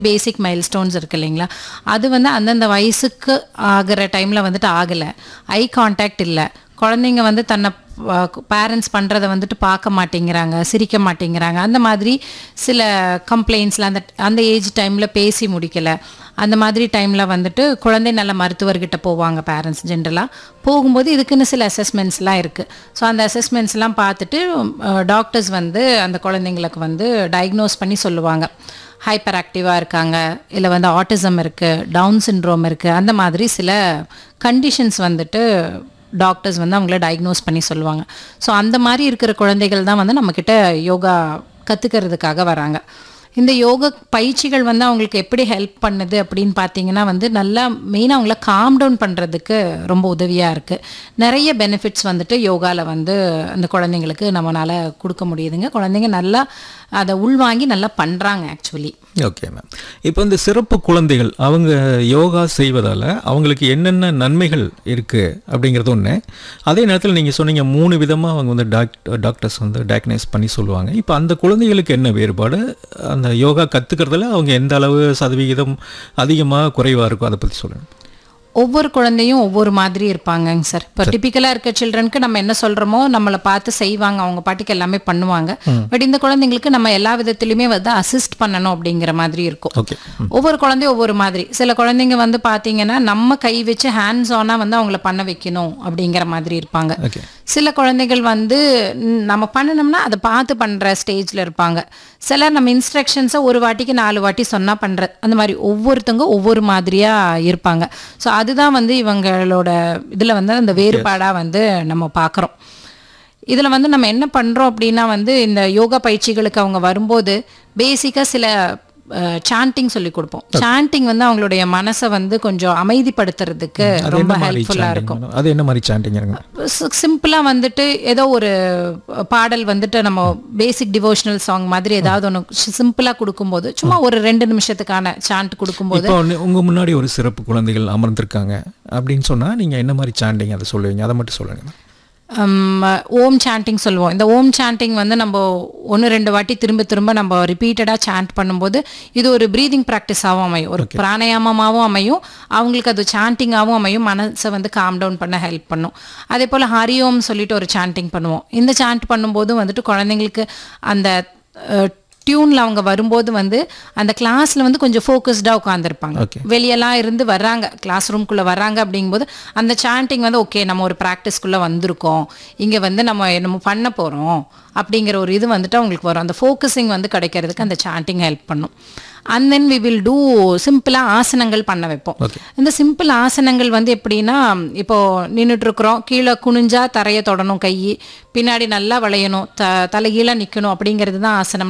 பேசிக் mile stones இருக்கு இல்லைங்களா அது வந்து அந்தந்த வயசுக்கு ஆகிற டைமில் வந்துட்டு ஆகலை ஐ கான்டாக்ட் இல்லை குழந்தைங்க வந்து தன்னை பேரண்ட்ஸ் பண்ணுறதை வந்துட்டு பார்க்க மாட்டேங்கிறாங்க சிரிக்க மாட்டேங்கிறாங்க அந்த மாதிரி சில கம்ப்ளைண்ட்ஸில் அந்த அந்த ஏஜ் டைமில் பேசி முடிக்கலை அந்த மாதிரி டைமில் வந்துட்டு குழந்தை நல்ல மருத்துவர்கிட்ட போவாங்க பேரண்ட்ஸ் ஜென்ரலாக போகும்போது இதுக்குன்னு சில அசஸ்மெண்ட்ஸ்லாம் இருக்குது ஸோ அந்த அசஸ்மெண்ட்ஸ்லாம் பார்த்துட்டு டாக்டர்ஸ் வந்து அந்த குழந்தைங்களுக்கு வந்து டயக்னோஸ் பண்ணி சொல்லுவாங்க ஹைப்பர் ஆக்டிவாக இருக்காங்க இல்லை வந்து ஆட்டிசம் இருக்குது டவுன் சிண்ட்ரோம் இருக்குது அந்த மாதிரி சில கண்டிஷன்ஸ் வந்துட்டு டாக்டர்ஸ் வந்து அவங்கள டயக்னோஸ் பண்ணி சொல்லுவாங்க ஸோ அந்த மாதிரி இருக்கிற குழந்தைகள் தான் வந்து நம்மக்கிட்ட யோகா கற்றுக்கிறதுக்காக வராங்க இந்த யோக பயிற்சிகள் வந்து அவங்களுக்கு எப்படி ஹெல்ப் பண்ணுது அப்படின்னு பார்த்தீங்கன்னா வந்து நல்லா மெயினாக அவங்கள காம் டவுன் பண்ணுறதுக்கு ரொம்ப உதவியாக இருக்குது நிறைய பெனிஃபிட்ஸ் வந்துட்டு யோகாவில் வந்து அந்த குழந்தைங்களுக்கு நம்மளால் கொடுக்க முடியுதுங்க குழந்தைங்க நல்லா அதை உள்வாங்கி நல்லா பண்ணுறாங்க ஆக்சுவலி ஓகே மேம் இப்போ இந்த சிறப்பு குழந்தைகள் அவங்க யோகா செய்வதால் அவங்களுக்கு என்னென்ன நன்மைகள் இருக்குது அப்படிங்கிறது ஒன்று அதே நேரத்தில் நீங்கள் சொன்னீங்க மூணு விதமாக அவங்க வந்து டாக்டர் டாக்டர்ஸ் வந்து டயக்னைஸ் பண்ணி சொல்லுவாங்க இப்போ அந்த குழந்தைகளுக்கு என்ன வேறுபாடு அந்த யோகா கற்றுக்கிறதுல அவங்க எந்த அளவு சதவிகிதம் அதிகமாக குறைவாக இருக்கும் அதை பற்றி சொல்லுங்கள் ஒவ்வொரு குழந்தையும் ஒவ்வொரு மாதிரி இருப்பாங்கங்க சார் இப்போ டிபிக்கலாக இருக்க சில்ட்ரனுக்கு நம்ம என்ன சொல்கிறோமோ நம்மளை பார்த்து செய்வாங்க அவங்க பாட்டுக்கு எல்லாமே பண்ணுவாங்க பட் இந்த குழந்தைங்களுக்கு நம்ம எல்லா விதத்துலையுமே வந்து அசிஸ்ட் பண்ணணும் அப்படிங்கிற மாதிரி இருக்கும் ஓகே ஒவ்வொரு குழந்தையும் ஒவ்வொரு மாதிரி சில குழந்தைங்க வந்து பார்த்தீங்கன்னா நம்ம கை வச்சு ஹேண்ட்ஸ் ஆனாக வந்து அவங்கள பண்ண வைக்கணும் அப்படிங்கிற மாதிரி இருப்பாங்க ஓகே சில குழந்தைகள் வந்து ம், நம்ம பண்ணணும்னா அதை பார்த்து பண்ணுற ஸ்டேஜில் இருப்பாங்க சிலர் நம்ம இன்ஸ்ட்ரக்ஷன்ஸை ஒரு வாட்டிக்கு நாலு வாட்டி சொன்னால் பண்ணுற அந்த மாதிரி ஒவ்வொருத்தவங்க ஒவ்வொரு மாதிரியாக இருப்பாங்க ஸோ அதுதான் வந்து இவங்களோட இதில் வந்து அந்த வேறுபாடாக வந்து நம்ம பார்க்குறோம் இதில் வந்து நம்ம என்ன பண்ணுறோம் அப்படின்னா வந்து இந்த யோகா பயிற்சிகளுக்கு அவங்க வரும்போது பேசிக்காக சில சாண்டிங் சொல்லி கொடுப்போம் சாண்டிங் வந்து அவங்களுடைய மனசை வந்து கொஞ்சம் அமைதிப்படுத்துறதுக்கு அது ரொம்ப என்ன மாதிரி ஹெல்ப்ஃபுல்லாக chanting இருக்கும் மேடம்? அது என்ன மாதிரி சாண்டிங் இருங்க சிம்பிளாக வந்துட்டு ஏதோ ஒரு பாடல் வந்துட்டு நம்ம பேசிக் டிவோஷனல் சாங் மாதிரி ஏதாவது ஒன்று சிம்பிளாக கொடுக்கும்போது சும்மா ஒரு ரெண்டு நிமிஷத்துக்கான சாண்ட் கொடுக்கும்போது இப்போ ஒன்று உங்கள் முன்னாடி ஒரு சிறப்பு குழந்தைகள் அமர்ந்திருக்காங்க அப்படின்னு சொன்னால் நீங்கள் என்ன மாதிரி சாண்டிங் அதை சொல்லுவீங்க அதை மட்டும் சொல்லுங்கள் ஹம், ஓம் சாண்டிங் சொல்லுவோம் இந்த ஓம் சாண்டிங் வந்து நம்ம ஒன்று ரெண்டு வாட்டி திரும்ப திரும்ப நம்ம ரிப்பீட்டடாக சாண்ட் பண்ணும்போது இது ஒரு ப்ரீதிங் ப்ராக்டிஸாகவும் அமையும் ஒரு பிராணாயாமமாகவும் அமையும் அவங்களுக்கு அது சாண்டிங்காகவும் அமையும் மனசை வந்து காம் டவுன் பண்ண ஹெல்ப் பண்ணும் அதே போல் ஹரிஓம் சொல்லிட்டு ஒரு சாண்டிங் பண்ணுவோம் இந்த சாண்ட் பண்ணும்போதும் வந்துட்டு குழந்தைங்களுக்கு அந்த டியூனில் அவங்க வரும்போது வந்து அந்த கிளாஸில் வந்து கொஞ்சம் ஃபோக்கஸ்டாக உட்காந்துருப்பாங்க Okay. வெளியெல்லாம் இருந்து வர்றாங்க கிளாஸ் ரூம்குள்ளே வர்றாங்க அப்படிங்கும்போது அந்த சாண்டிங் வந்து ஓகே நம்ம ஒரு ப்ராக்டிஸ்க்குள்ளே வந்திருக்கோம் இங்கே வந்து நம்ம நம்ம பண்ண போகிறோம் அப்படிங்கிற ஒரு இது வந்துட்டு அவங்களுக்கு வரும் அந்த ஃபோக்கஸிங் வந்து கிடைக்கிறதுக்கு அந்த சாண்டிங் ஹெல்ப் பண்ணும் and then we will do சிம்பிளாக ஆசனங்கள் பண்ண வைப்போம் Okay. இந்த சிம்பிள் ஆசனங்கள் வந்து எப்படின்னா இப்போ நின்றுட்டு இருக்கிறோம் கீழே குனிஞ்சா தரையை தொடணும் கை பின்னாடி நல்லா வளையணும் த தலைகீழ நிற்கணும் அப்படிங்கிறது தான் ஆசனம்